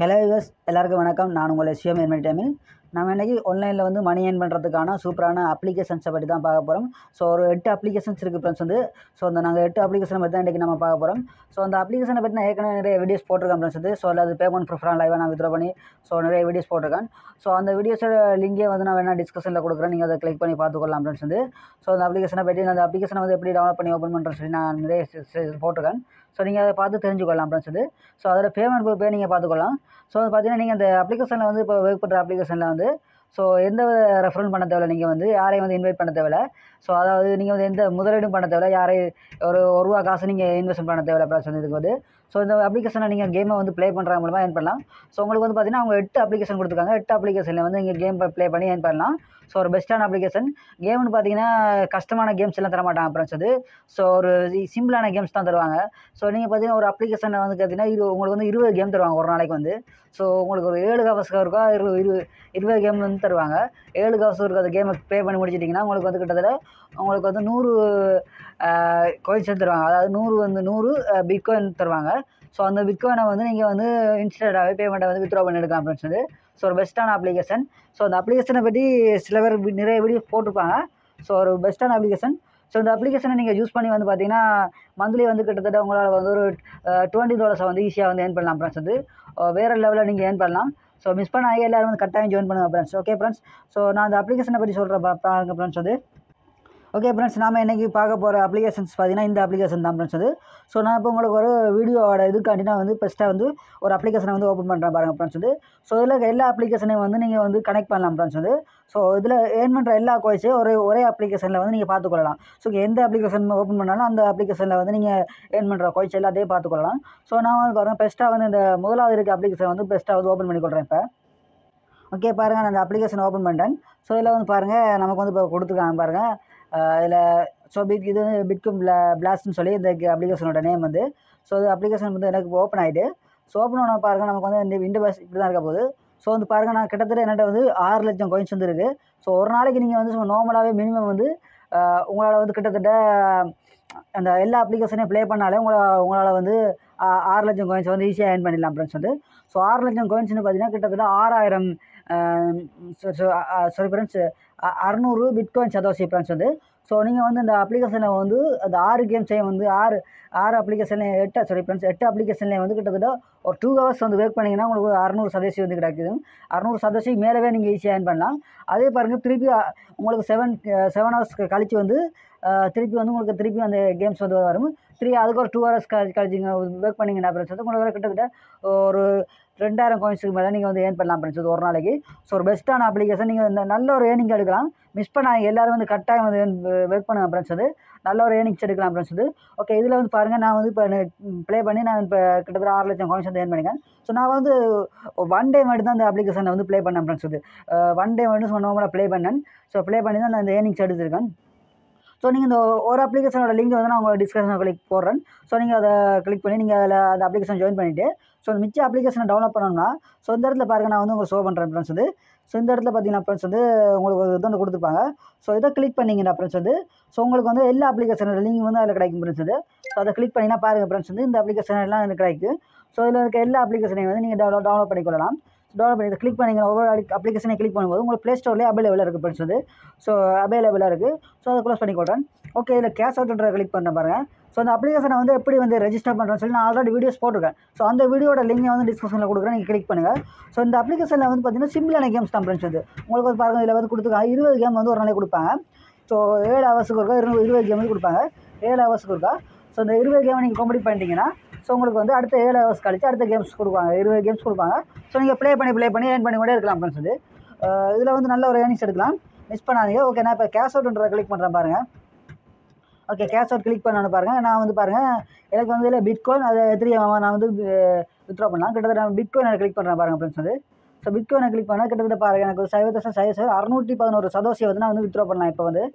hello use எல்லாருக்கும் வணக்கம் நான் உங்கள் எஸ்எம் என்மணி டைமில் நம்ம இன்றைக்கி ஆன்லைனில் வந்து மணி ஏர்ன் பண்ணுறதுக்கான சூப்பரான அப்ளிகேஷன்ஸை பற்றி தான் பார்க்க போகிறோம் ஸோ ஒரு எட்டு அப்ளிகேஷன்ஸ் இருக்குது ஃப்ரெண்ட்ஸ் வந்து ஸோ அந்த நாங்கள் எட்டு அப்ளிகேஷனை பற்றி தான் இன்றைக்கி நம்ம பார்க்க போகிறோம் ஸோ அந்த அப்ளிகேஷனை பற்றி நான் ஏற்கனவே நிறைய வீடியோஸ் போட்டிருக்கேன் ஃப்ரெண்ட்ஸ் வந்து ஸோ அதில் பேமெண்ட் ப்ரிஃபராக லைவாக நான் வித்ரா பண்ணி ஸோ நிறைய வீடியோஸ் போட்டிருக்கேன் ஸோ அந்த வீடியோஸோட லிங்கே வந்து நான் வேணால் டிஸ்கஷனில் கொடுக்குறேன் நீங்கள் அதை கிளிக் பண்ணி பார்த்துக்கொள்ளலாம் ஃப்ரெண்ட்ஸ் வந்து ஸோ அந்த அப்ளிகேஷனை பற்றி அந்த அப்ளிகேஷனை வந்து எப்படி டெவலப் பண்ணி ஓப்பன் பண்ணுறேன்னு சொல்லி நான் நிறைய se- se- போட்டிருக்கேன் ஸோ நீங்கள் அதை பார்த்து தெரிஞ்சுக்கொள்ளலாம் ஃப்ரெண்ட்ஸ் வந்து ஸோ அதோட பேமெண்ட் பே நீங்கள் பார்த்துக்கலாம் ஸோ அது பார்த்தீங்கன்னா நீங்கள் அந்த அப்ளிகேஷனில் வந்து இப்போ ஒர்க் பண்ணுற அப்ளிகேஷனில் வந்து ஸோ எந்த ரெஃபரன்ஸ் பண்ண தேவையில்ல நீங்கள் வந்து யாரையும் வந்து இன்வைட் பண்ண தேவையில்ல ஸோ அதாவது நீங்கள் வந்து எந்த முதலீடும் பண்ண தேவையில்ல யாரையும் ஒரு ஒரு ரூபா காசு நீங்கள் இன்வெஸ்ட் பண்ண தேவையில்ல ப்ளஸ் வந்து இதுக்கு வந்து ஸோ இந்த அப்ளிகேஷனை நீங்கள் கேமை வந்து ப்ளே பண்ணுற மூலமாக ஏர்ன் பண்ணலாம் ஸோ உங்களுக்கு வந்து பார்த்தீங்கன்னா அவங்க எட்டு அப்ளிகேஷன் கொடுத்துருக்காங்க எட்டு அப்ளிகேஷனில் வந்து நீங்கள் கேம் ப்ளே பண்ணி ஏர்ன் பண்ணலாம் ஸோ ஒரு பெஸ்ட்டான அப்ளிகேஷன் கேம்னு பார்த்தீங்கன்னா கஷ்டமான கேம்ஸ் எல்லாம் தர மாட்டாங்க ஃப்ரெண்ட்ஸ் அது ஸோ ஒரு சிம்பிளான கேம்ஸ் தான் தருவாங்க ஸோ நீங்கள் பார்த்தீங்கன்னா ஒரு அப்ளிகேஷனில் வந்து பார்த்தீங்கன்னா இரு உங்களுக்கு வந்து இருபது கேம் தருவாங்க ஒரு நாளைக்கு வந்து ஸோ உங்களுக்கு ஒரு ஏழு ஹவர்ஸ்க்கு இருக்கா இரு இரு இருபது கேம் வந்து தருவாங்க ஏழு ஹவர்ஸ் இருக்க அந்த கேமை ப்ளே பண்ணி முடிச்சிட்டிங்கன்னா உங்களுக்கு வந்து கிட்டத்தட்ட உங்களுக்கு வந்து நூறு கோயின்ஸ் தருவாங்க அதாவது நூறு வந்து நூறு பிட்காயின் தருவாங்க ஸோ அந்த பிட்காயினை வந்து நீங்கள் வந்து இன்ஸ்டண்ட்டாகவே பேமெண்ட்டை வந்து வித்ட்ரா பண்ணி எடுக்கலாம் ஃப்ரெண்ட்ஸ் வந்து ஸோ ஒரு பெஸ்ட்டான அப்ளிகேஷன் ஸோ அந்த அப்ளிகேஷனை பற்றி சில பேர் வி- நிறைய வீடியோ போட்டிருப்பாங்க ஸோ ஒரு பெஸ்ட்டான அப்ளிகேஷன் ஸோ இந்த அப்ளிகேஷனை நீங்கள் யூஸ் பண்ணி வந்து பார்த்தீங்கன்னா மந்த்லி வந்து கிட்டத்தட்ட உங்களால் வந்து ஒரு டுவெண்ட்டி டாலர்ஸை வந்து ஈஸியாக வந்து ஏர்ன் பண்ணலாம் ஃப்ரெண்ட்ஸ் வந்து அஹ் வேறு லெவலில் நீங்கள் ஏர்ன் பண்ணலாம் ஸோ மிஸ் பண்ண ஆகிய எல்லாரும் வந்து கட்டாயம் ஜாயின் பண்ணுங்க ஃப்ரெண்ட்ஸ் ஓகே ஃப்ரெண்ட்ஸ் ஸோ நான் அந்த அப்ளிகேஷனை பற்றி சொல்கிறேன் பாருங்க ஃப்ரெண்ட்ஸ் வந்து ஓகே ஃப்ரெண்ட்ஸ் நாம இன்றைக்கி பார்க்க போகிற அப்ளிகேஷன்ஸ் பார்த்தீங்கன்னா இந்த அப்ளிகேஷன் தான் ஃப்ரெண்ட்ஸ் அது ஸோ நான் இப்போ உங்களுக்கு ஒரு வீடியோவோட இதுக்காண்டி நான் வந்து ஃபஸ்ட்டாக வந்து ஒரு அப்ளிகேஷனை வந்து ஓப்பன் பண்ணுறேன் பாருங்கள் ஃப்ரெண்ட்ஸ் வந்து ஸோ இதில் எல்லா அப்ளிகேஷனையும் வந்து நீங்கள் வந்து கனெக்ட் பண்ணலாம் ஃப்ரெண்ட்ஸ் வந்து ஸோ இதில் ஏர்ன் பண்ணுற எல்லா கோய்ஸையும் ஒரே ஒரே அப்ளிகேஷனில் வந்து நீங்கள் பார்த்துக்கொள்ளலாம் ஸோ எந்த அப்ளிகேஷன் ஓப்பன் பண்ணாலும் அந்த அப்ளிகேஷனில் வந்து நீங்கள் ஏர்ன் பண்ணுற கோய்ஸ் எல்லாத்தையும் பார்த்துக்கொள்ளலாம் ஸோ நான் வந்து பாருங்கள் பெஸ்ட்டாக வந்து இந்த முதலாவது இருக்க அப்ளிகேஷன் வந்து பெஸ்ட்டாக வந்து ஓப்பன் பண்ணி கொடுறேன் இப்போ ஓகே பாருங்கள் நான் அந்த அப்ளிகேஷன் ஓப்பன் பண்ணிட்டேன் ஸோ இதில் வந்து பாருங்கள் நமக்கு வந்து இப்போ கொடுத்துருக்காங்க பாருங்கள் இதில் ஸோ பிட் இது வந்து பிட்கும் பிளா பிளாஸ்ட்னு சொல்லி இந்த அப்ளிகேஷனோட நேம் வந்து ஸோ இது அப்ளிகேஷன் வந்து எனக்கு ஓப்பன் ஆகிட்டு ஸோ ஓப்பன் ஆன பாருங்கள் நமக்கு வந்து இந்த இன்டர்பேஸ் இப்படி தான் இருக்க போகுது ஸோ வந்து பாருங்கள் நான் கிட்டத்தட்ட என்கிட்ட வந்து ஆறு லட்சம் கோயின்ஸ் வந்து இருக்குது ஸோ ஒரு நாளைக்கு நீங்கள் வந்து நார்மலாகவே மினிமம் வந்து ஆஹ், உங்களால் வந்து கிட்டத்தட்ட அந்த எல்லா அப்ளிகேஷனையும் ப்ளே பண்ணாலே உங்களை உங்களால் வந்து ஆ- ஆறு லட்சம் கோயின்ஸ் வந்து ஈஸியாக ஏர்ன் பண்ணிடலாம் ஃப்ரெண்ட்ஸ் வந்து ஸோ ஆறு லட்சம் கோயின்ஸ்னு பார்த்தீங்கன்னா கிட்டத்தட்ட ஆறாயிரம் சாரி ஃப்ரெண்ட்ஸ் அறநூறு பிட்காயின் சதோசி ஃப்ரெண்ட்ஸ் வந்து ஸோ நீங்கள் வந்து இந்த அப்ளிகேஷனில் வந்து அந்த ஆறு கேம்ஸையும் வந்து ஆறு ஆறு அப்ளிகேஷன்லேயும் எட்டு சாரி ஃப்ரெண்ட்ஸ் எட்டு அப்ளிகேஷன்லேயும் வந்து கிட்டத்தட்ட ஒரு டூ ஹவர்ஸ் வந்து ஒர்க் பண்ணிங்கன்னா உங்களுக்கு அறநூறு சதவீதம் வந்து கிடைக்குது அறநூறு சதவீதம் மேலவே நீங்கள் ஈஸியாக ஏர்ன் பண்ணலாம் அதே பாருங்கள் திருப்பி அ- உங்களுக்கு செவன் செவன் ஹவர்ஸ் கழிச்சு வந்து அஹ், திருப்பி வந்து உங்களுக்கு திருப்பி அந்த கேம்ஸ் வந்து வரும் திருப்பி அதுக்கு ஒரு டூ ஹவர்ஸ் கழிச்சு கழிச்சிங்க ஒர்க் பண்ணிங்கன்னா ஃப்ரெண்ட்ஸ் வந்து உங்களுக்கு கிட்டத்தட்ட ஒரு ரெண்டாயிரம் கோயின்ஸுக்கு மேலே நீங்கள் வந்து ஏர்ன் பண்ணலாம் ஃப்ரெண்ட்ஸ் ஒரு நாளைக்கு ஸோ ஒரு பெஸ்ட்டான அப்ளிகேஷன் நீங்கள் இந்த நல்ல ஒரு ஏர்னிங் எடுக்கலாம் மிஸ் பண்ணாங்க எல்லாரும் வந்து கட்டாயம் வந்து ஒர்க் பண்ணுங்க ஃப்ரெண்ட்ஸ் வந்து நல்ல ஒரு ஏர்னிங்ஸ் எடுக்கலாம் ஃப்ரெண்ட்ஸ் வந்து ஓகே இதில் வந்து பாருங்கள் நான் வந்து இப்போ ப்ளே பண்ணி நான் இப்போ கிட்டத்தட்ட ஆறு லட்சம் கோயின்ஸ் வந்து ஏர்ன் பண்ணிக்கேன் ஸோ நான் வந்து ஒன் டே மட்டும் தான் இந்த அப்ளிகேஷனை வந்து ப்ளே பண்ணேன் ஃப்ரெண்ட்ஸ் வந்து ஒன் டே மட்டும் நார்மலாக ப்ளே பண்ணேன் ஸோ ப்ளே பண்ணி தான் நான் இந்த ஏர்னிங்ஸ் எடுத்திருக்கேன் ஸோ நீங்கள் இந்த ஒரு அப்ளிகேஷனோட லிங்க் வந்து நான் உங்கள் டிஸ்கஷன் கிளிக் போடுறேன் ஸோ நீங்கள் அதை கிளிக் பண்ணி நீங்கள் அதில் அந்த அப்ளிகேஷன் ஜாயின் பண்ணிவிட்டு ஸோ மிச்ச அப்ளிகேஷனை டவுன்லோட் பண்ணணும்னா ஸோ இந்த இடத்துல பாருங்கள் நான் வந்து உங்களுக்கு ஷோ பண்ணுறேன் ஃப்ரெண்ட்ஸ் வந்து ஸோ இந்த இடத்துல பார்த்தீங்கன்னா ஃப்ரெண்ட்ஸ் வந்து உங்களுக்கு ஒரு இது ஒன்று கொடுத்துருப்பாங்க ஸோ இதை கிளிக் பண்ணிங்கன்னா ஃப்ரெண்ட்ஸ் வந்து ஸோ உங்களுக்கு வந்து எல்லா அப்ளிகேஷனோட லிங்க் வந்து அதில் கிடைக்கும் ஃப்ரெண்ட்ஸ் வந்து ஸோ அதை கிளிக் பண்ணினா பாருங்கள் ஃப்ரெண்ட்ஸ் வந்து இந்த அப்ளிகேஷன் எல்லாம் எனக்கு கிடைக்கும் ஸோ இதில் இருக்க எல்லா அப்ளிகேஷனையும் வந்து நீங்கள் டவுன்லோட் டவுன்லோட் பண்ணிக்கொள்ளலாம் டவுன்லோட் பண்ணி இதை கிளிக் பண்ணிங்க ஒவ்வொரு அப்ளிகேஷனை கிளிக் பண்ணும்போது உங்களுக்கு ப்ளே ஸ்டோர்லேயே அவைலபிளாக இருக்குது ஃப்ரெண்ட்ஸ் வந்து ஸோ அவைலபிளாக இருக்குது ஸோ அதை க்ளோஸ் பண்ணி கொடுறேன் ஓகே இதில் கேஷ் அவுட்ன்ற கிளிக் பண்ண பாருங்கள் ஸோ அந்த அப்ளிகேஷனை வந்து எப்படி வந்து ரெஜிஸ்டர் பண்ணுறேன்னு சொல்லி நான் ஆல்ரெடி வீடியோஸ் போட்டிருக்கேன் ஸோ அந்த வீடியோட லிங்கை வந்து டிஸ்கிரிப்ஷனில் கொடுக்குறேன் நீங்கள் கிளிக் பண்ணுங்கள் ஸோ இந்த அப்ளிகேஷனில் வந்து பார்த்தீங்கன்னா சிம்பிளான கேம்ஸ் தான் ஃப்ரெண்ட்ஸ் இது உங்களுக்கு வந்து பாருங்கள் இதில் வந்து கொடுத்துருக்காங்க இருபது கேம் வந்து ஒரு நாளைக்கு கொடுப்பாங்க ஸோ ஏழு ஹவர்ஸுக்கு இருக்கா இருபது இருபது கேம் வந்து கொடுப்பாங்க ஏழு ஹவர்ஸுக்கு இருக்கா ஸோ இந்த இருபது கேமை நீங்கள் கம்ப்ளீட் பண்ணிட்டீங்கன்னா ஸோ உங்களுக்கு வந்து அடுத்த ஏழு ஹவர்ஸ் கழிச்சு அடுத்த கேம்ஸ் கொடுப்பாங்க இருபது கேம்ஸ் கொடுப்பாங்க ஸோ நீங்கள் ப்ளே பண்ணி ப்ளே பண்ணி ஏர்ன் பண்ணி கொண்டே இருக்கலாம் ஃப்ரெண்ட்ஸ் இது இதில் வந்து நல்ல ஒரு ஏர்னிங்ஸ் எடுக்கலாம் மிஸ் பண்ணாதீங்க ஓகே நான் இப்போ கேஷ் அவுட்ன்றதை கிளிக் பண்ணுறேன் பாருங்கள் ஓகே கேஷ் அவுட் கிளிக் பண்ணணும் பாருங்கள் நான் வந்து பாருங்கள் எனக்கு வந்து இதில் பிட்காயின் அதை எத்திரி நான் வந்து வித்ட்ரா பண்ணலாம் கிட்டத்தட்ட நான் பிட்காயின் கிளிக் பண்ணுறேன் பாருங்கள் ஃப்ரெண்ட்ஸ் வந்து ஸோ பிட்காயினை கிளிக் பண்ணால் கிட்டத்தட்ட பாருங்கள் எனக்கு ஒரு சைவ தசம் சைவ சைவ அறுநூற்றி பதினோரு சதோசியை வந்து நான் வந்து வித்ட்ரா பண்ணலாம் இப்போ வந்து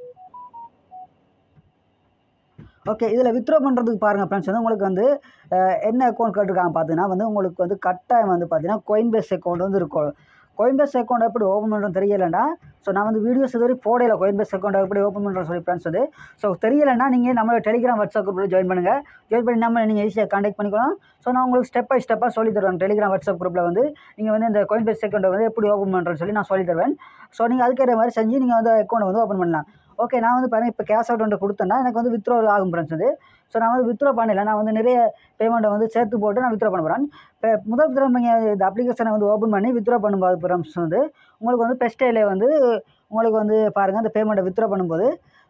ஓகே இதில் வித்ட்ரா பண்ணுறதுக்கு பாருங்கள் ஃப்ரெண்ட்ஸ் வந்து உங்களுக்கு வந்து அஹ், என்ன அக்கௌண்ட் கேட்டிருக்காங்க பார்த்தீங்கன்னா வந்து உங்களுக்கு வந்து கட்டாயம் வந்து பார்த்தீங்கன்னா கோயின் பேஸ் அக்கௌண்ட் வந்து இருக்கும் கோயின்பேஸ் அக்கௌண்ட் எப்படி ஓப்பன் பண்ணுறோம் தெரியலைன்னா ஸோ நான் வந்து வீடியோஸ் இதுவரை போடையில கோயின்பேஸ் அக்கௌண்ட் எப்படி ஓப்பன் பண்ணுறோம் சொல்லி ஃப்ரெண்ட்ஸ் வந்து ஸோ தெரியலைன்னா நீங்கள் நம்ம டெலிகிராம் வாட்ஸ்அப் குரூப்பில் ஜாயின் பண்ணுங்கள் ஜாயின் பண்ணி நம்ம நீங்கள் ஈஸியாக காண்டாக்ட் பண்ணிக்கலாம் ஸோ நான் உங்களுக்கு ஸ்டெப் பை ஸ்டெப்பாக சொல்லி தருவேன் டெலிகிராம் வாட்ஸ்அப் குரூப்பில் வந்து நீங்கள் வந்து இந்த கோயின்பேஸ் அக்கௌண்ட்டை வந்து எப்படி ஓப்பன் பண்ணுறேன்னு சொல்லி நான் சொல்லி தருவேன் ஸோ நீங்கள் அதுக்கேற்ற மாதிரி செஞ்சு நீங்கள் வந்து அக்கௌண்ட்டை வந்து ஓப்பன் பண்ணலாம் ஓகே நான் வந்து பாருங்கள் இப்போ கேஷ் அவுட் ஒன்று கொடுத்தேன்னா எனக்கு வந்து வித்ரோ ஆகும் ஃப்ரெண்ட்ஸ் அது ஸோ நான் வந்து வித்ரோ பண்ணல நான் வந்து நிறைய பேமெண்ட்டை வந்து சேர்த்து போட்டு நான் வித்ரோ பண்ண போகிறேன் இப்போ முதல் தடவை நீங்கள் இந்த அப்ளிகேஷனை வந்து ஓப்பன் பண்ணி வித்ரோ பண்ணும்போது ஃப்ரெண்ட்ஸ் வந்து உங்களுக்கு வந்து பெஸ்டேலே வந்து உங்களுக்கு வந்து பாருங்கள் அந்த பேமெண்ட்டை வித்ரா பண்ணும்போது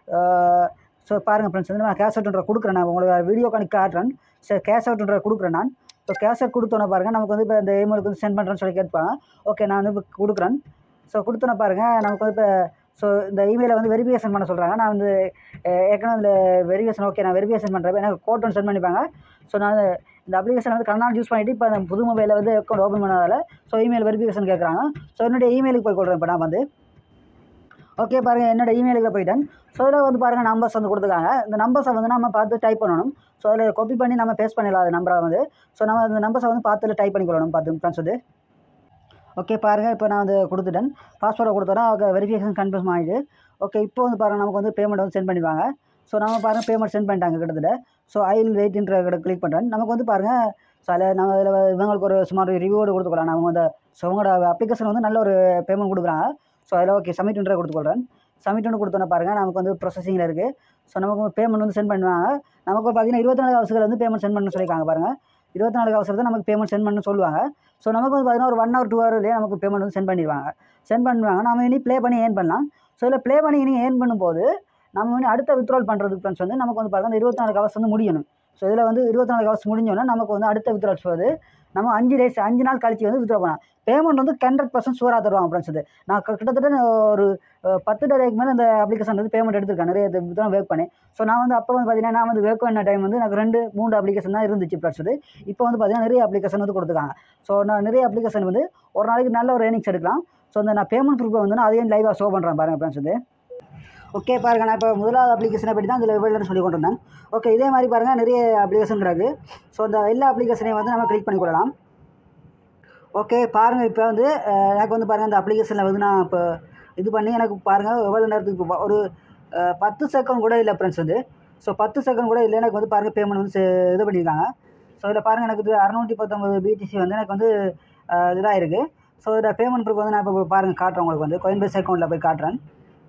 ஸோ பாருங்கள் ஃப்ரெண்ட்ஸ் வந்து நான் கேஷ் அவுட்ன்ற கொடுக்குறேன் நான் உங்களுக்கு வீடியோ கணக்கு காட்டுறேன் சரி கேஷ் அவுட்ன்ற கொடுக்குறேன் நான் ஸோ கேஷ் அவுட் கொடுத்தோன்னே பாருங்கள் நமக்கு வந்து இப்போ இந்த இமெயிலுக்கு வந்து சென்ட் பண்ணுறேன்னு சொல்லி கேட்பாங்க ஓகே நான் வந்து இப்போ கொடுக்குறேன் ஸோ கொடுத்தோன்னே பாருங்கள் நமக்கு வந்து இப்போ ஸோ இந்த இமெயிலை வந்து வெரிஃபிகேஷன் பண்ண சொல்கிறாங்க நான் வந்து அஹ், ஏற்கனவே அதில் வெரிஃபிகேஷன் ஓகே நான் வெரிஃபிகேஷன் பண்ணுறேன் எனக்கு கோட் ஒன்று சென்ட் பண்ணிப்பாங்க ஸோ நான் இந்த அப்ளிகேஷன் வந்து கண்ணால் யூஸ் பண்ணிவிட்டு இப்போ அந்த புது மொபைலில் வந்து அக்கௌண்ட் ஓப்பன் பண்ணதால் ஸோ இமெயில் வெரிஃபிகேஷன் கேட்குறாங்க ஸோ என்னுடைய இமெயிலுக்கு போய் கொள்கிறேன் இப்போ நான் வந்து ஓகே பாருங்கள் என்னோட இமெயிலுக்கு போயிட்டேன் ஸோ இதில் வந்து பாருங்கள் நம்பர்ஸ் வந்து கொடுத்துருக்காங்க இந்த நம்பர்ஸை வந்து நம்ம பார்த்து டைப் பண்ணணும் ஸோ அதில் காப்பி பண்ணி நம்ம பேஸ்ட் பண்ணிடலாம் அது நம்பரை வந்து ஸோ நம்ம அந்த நம்பர்ஸை வந்து பார்த்து டைப் பண்ணிக்கொள்ளணும் பார்த்து ஃப்ரெண்ட்ஸ் வந்து ஓகே பாருங்கள் இப்போ நான் வந்து கொடுத்துட்டேன் பாஸ்வேர்டை கொடுத்தோன்னா ஓகே வெரிஃபிகேஷன் கன்ஃபர்ம் ஆகிடுது ஓகே இப்போ வந்து பாருங்கள் நமக்கு வந்து பேமெண்ட் வந்து சென்ட் பண்ணிடுவாங்க ஸோ நம்ம பாருங்கள் பேமெண்ட் சென்ட் பண்ணிட்டாங்க கிட்டத்தட்ட ஸோ ஐ வில் வெயிட்ன்ற கிளிக் பண்ணுறேன் நமக்கு வந்து பாருங்கள் ஸோ அதில் நம்ம இதில் இவங்களுக்கு ஒரு சுமார் ரிவ்யூவோடு கொடுத்துக்கலாம் நம்ம வந்து ஸோ உங்களோட அப்ளிகேஷன் வந்து நல்ல ஒரு பேமெண்ட் கொடுக்குறாங்க ஸோ அதில் ஓகே சப்மிட்ன்ற கொடுத்துக்கொள்கிறேன் சப்மிட்னு கொடுத்தோன்னே பாருங்கள் நமக்கு வந்து ப்ரொசஸிங்கில் இருக்குது ஸோ நமக்கு பேமெண்ட் வந்து சென்ட் பண்ணுவாங்க நமக்கு பார்த்தீங்கன்னா இருபத்தி நாலு அவசரத்தில் வந்து பேமெண்ட் சென்ட் பண்ண சொல்லியிருக்காங்க பாருங்கள் இருபத்தி நாலு அவசரத்தை நமக்கு பேமெண்ட் சென்ட் பண்ண சொல்லுவாங்க ஸோ நமக்கு வந்து பார்த்தீங்கன்னா ஒரு ஒன் ஹவர் டூ ஹவர்லேயே நமக்கு பேமெண்ட் வந்து சென்ட் பண்ணிடுவாங்க சென்ட் பண்ணுவாங்க நம்ம இனி ப்ளே பண்ணி ஏர்ன் பண்ணலாம் ஸோ இதில் ப்ளே பண்ணி இனி ஏர்ன் பண்ணும்போது நம்ம வந்து அடுத்த வித்ட்ரால் பண்ணுறதுக்கு ஃப்ரெண்ட்ஸ் வந்து நமக்கு வந்து பார்த்தீங்கன்னா இருபத்தி நாலு ஹவர்ஸ் வந்து முடியணும் ஸோ இதில் வந்து இருபத்தி நாலு ஹவர்ஸ் முடிஞ்சோன்னா நமக்கு வந்து அடுத்த வித்ட்ரால்ஸ் வந்து நம்ம அஞ்சு டேஸ் அஞ்சு நாள் கழிச்சு வந்து வித்ட்ரா பண்ணலாம் பேமெண்ட் வந்து ஹண்ட்ரட் பர்சன்ட் ஷூராக தருவாங்க ஃப்ரெண்ட்ஸ் இது நான் க- கிட்டத்தட்ட நான் ஒரு அஹ், பத்து டேக்கு மேலே இந்த அப்ளிகேஷன் வந்து பேமெண்ட் எடுத்திருக்கேன் நிறைய வித்ரா ஒர்க் பண்ணி ஸோ நான் வந்து அப்போ வந்து பார்த்தீங்கன்னா நான் வந்து ஒர்க் பண்ண டைம் வந்து எனக்கு ரெண்டு மூணு அப்ளிகேஷன் தான் இருந்துச்சு ஃப்ரெண்ட்ஸ் இது இப்போ வந்து பார்த்தீங்கன்னா நிறைய அப்ளிகேஷன் வந்து கொடுத்துருக்காங்க ஸோ நான் நிறைய அப்ளிகேஷன் வந்து ஒரு நாளைக்கு நல்ல ஒரு ஏர்னிங்ஸ் எடுக்கலாம் ஸோ இந்த நான் பேமெண்ட் ப்ரூஃபை வந்து நான் அதையும் லைவாக ஷோ பண்ணுறேன் பாருங்கள் ஃப்ரெண்ட்ஸ் இது ஓகே பாருங்க நான் இப்போ முதலாவது அப்ளிகேஷனை பற்றி தான் இதில் வெள்ளன்னு சொல்லி கொண்டு வந்தேன் ஓகே இதே மாதிரி பாருங்கள் நிறைய அப்ளிகேஷன் இருக்குது ஸோ இந்த எல்லா அப்ளிகேஷனையும் வந்து நம்ம கிளிக் பண்ணி கொள்ளலாம் ஓகே பாருங்கள் இப்போ வந்து அஹ், எனக்கு வந்து பாருங்கள் இந்த அப்ளிகேஷனில் வந்து நான் இப்போ இது பண்ணி எனக்கு பாருங்கள் எவ்வளோ நேரத்துக்கு இப்போ ஒரு அஹ், பத்து செகண்ட் கூட இல்லை ஃப்ரெண்ட்ஸ் வந்து ஸோ பத்து செகண்ட் கூட இல்லை எனக்கு வந்து பாருங்கள் பேமெண்ட் வந்து செ- இது பண்ணியிருக்காங்க ஸோ இதில் பாருங்கள் எனக்கு இது அறநூற்றி பத்தொம்பது பிடிசி வந்து எனக்கு வந்து அஹ், இதாக இருக்குது ஸோ இதில் பேமெண்ட் ப்ரூஃப் வந்து நான் இப்போ பாருங்கள் காட்டுறேன் உங்களுக்கு வந்து கோயின்பேஸ் அக்கௌண்ட்டில் போய் காட்டுறேன்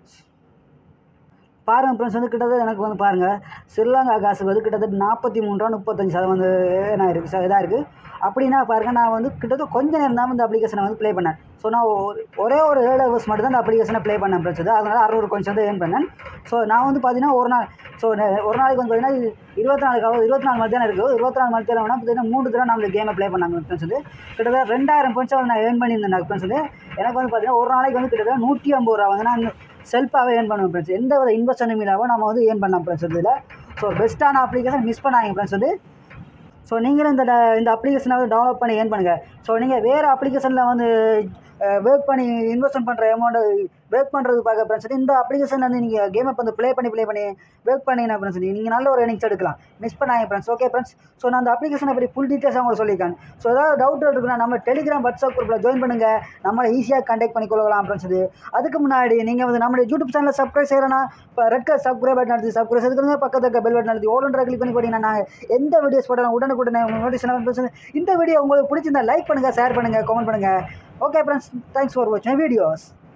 பாருங்க ஃப்ரெண்ட்ஸ் வந்து கிட்டத்தட்ட எனக்கு வந்து பாருங்கள் ஸ்ரீலங்கா காசுக்கு வந்து கிட்டத்தட்ட நாற்பத்தி மூணு ரூபா முப்பத்தஞ்சு சதம் வந்து என்ன இருக்குது இதாக இருக்குது அப்படின்னா பாருங்க நான் வந்து கிட்டத்தட்ட கொஞ்ச நேரம் தான் இந்த அப்ளிகேஷனை வந்து ப்ளே பண்ணேன் ஸோ நான் ஒரு- ஒரே ஒரு ஏழு ஹவர்ஸ் மட்டும் தான் இந்த அப்ளிகேஷனை ப்ளே பண்ணேன் ஃப்ரெண்ட்ஸ் அது அதனால் அறுநூறு கொஞ்சம் வந்து ஏர்ன் பண்ணேன் ஸோ நான் வந்து பார்த்தீங்கன்னா ஒரு நாள் ஸோ ஒரு நாளைக்கு வந்து பார்த்தீங்கன்னா இது இருபத்தி நாலு ஹவர் இருபத்தி நாலு மணி நேரம் இருக்குது இருபத்தி நாலு மணி நேரம் வேணால் பார்த்தீங்கன்னா மூணு தடவை நம்ம கேமை ப்ளே பண்ணாங்க ஃப்ரெண்ட்ஸ் வந்து கிட்டத்தட்ட ரெண்டாயிரம் கொஞ்சம் வந்து நான் ஏர்ன் பண்ணியிருந்தேன் ஃப்ரெண்ட்ஸ் வந்து எனக்கு வந்து பார்த்தீங்கன்னா ஒரு நாளைக்கு வந்து கிட்டத்தட்ட நூற்றி ஐம்பது ரூபா வந்து நான் செல்ஃபாகவே ஏர்ன் பண்ணுவேன் ஃப்ரெண்ட்ஸ் எந்த வித இன்வெஸ்ட்மெண்ட் இல்லாமல் நம்ம வந்து ஏர்ன் பண்ணலாம் ஃப்ரெண்ட்ஸ் இதில் ஸோ பெஸ்ட்டான அப்ளிகேஷன் மிஸ் பண்ணாங்க ஃப்ரெண்ட்ஸ் வந்து ஸோ நீங்களும் இந்த ட- இந்த அப்ளிகேஷனை வந்து டவுன்லோட் பண்ணி ஏர்ன் பண்ணுங்கள் ஸோ நீங்கள் வேறு அப்ளிகேஷனில் வந்து ஒர்க் பண்ணி இன்வெஸ்ட்மெண்ட் பண்ணுற அமௌண்ட்டு ஒர்க் பண்ணுறது பார்க்க ஃப்ரெண்ட்ஸ் இந்த அப்ளிகேஷனில் வந்து நீங்கள் கேமை வந்து ப்ளே பண்ணி ப்ளே பண்ணி ஒர்க் பண்ணிங்கன்னா ஃப்ரெண்ட்ஸ் நீங்கள் நல்ல ஒரு earnings எடுக்கலாம் மிஸ் பண்ணாங்க ஃப்ரெண்ட்ஸ் ஓகே ஃப்ரெண்ட்ஸ் ஸோ நான் அந்த அப்ளிகேஷனை பற்றி ஃபுல் டீட்டெயில்ஸாக உங்களுக்கு சொல்லியிருக்கேன் ஸோ ஏதாவது டவுட் இருக்குன்னா நம்ம டெலிகிராம் வாட்ஸ்அப் குரூப்பில் ஜாயின் பண்ணுங்கள் நம்மளை ஈஸியாக கான்டாக்ட் பண்ணி கொள்ளலாம் ஃப்ரெண்ட்ஸ் இது அதுக்கு முன்னாடி நீங்கள் வந்து நம்மளுடைய யூடியூப் சேனலில் சப்ஸ்கிரைப் செய்யறேன்னா இப்போ ரெட் கலர் சப்ஸ்கிரைப் பட்டன் அழுத்தி சப்ஸ்கிரைப் செய்துக்கணும் பக்கத்தில் இருக்க பெல் பட்டன் அழுத்தி ஓடுன்ற கிளிக் பண்ணி போட்டீங்கன்னா நாங்கள் எந்த வீடியோஸ் போட்டாலும் உடனுக்குடனே உங்களுக்கு நோட்டிஃபிகேஷன் இந்த வீடியோ உங்களுக்கு பிடிச்சிருந்தா லைக் பண்ணுங்கள் ஷேர் பண்ணுங்கள் கமெண்ட் பண்ணுங்கள் ஓகே ஃப்ரெண்ட்ஸ் தேங்க்ஸ் ஃபார் வாட்சிங் வீடியோஸ்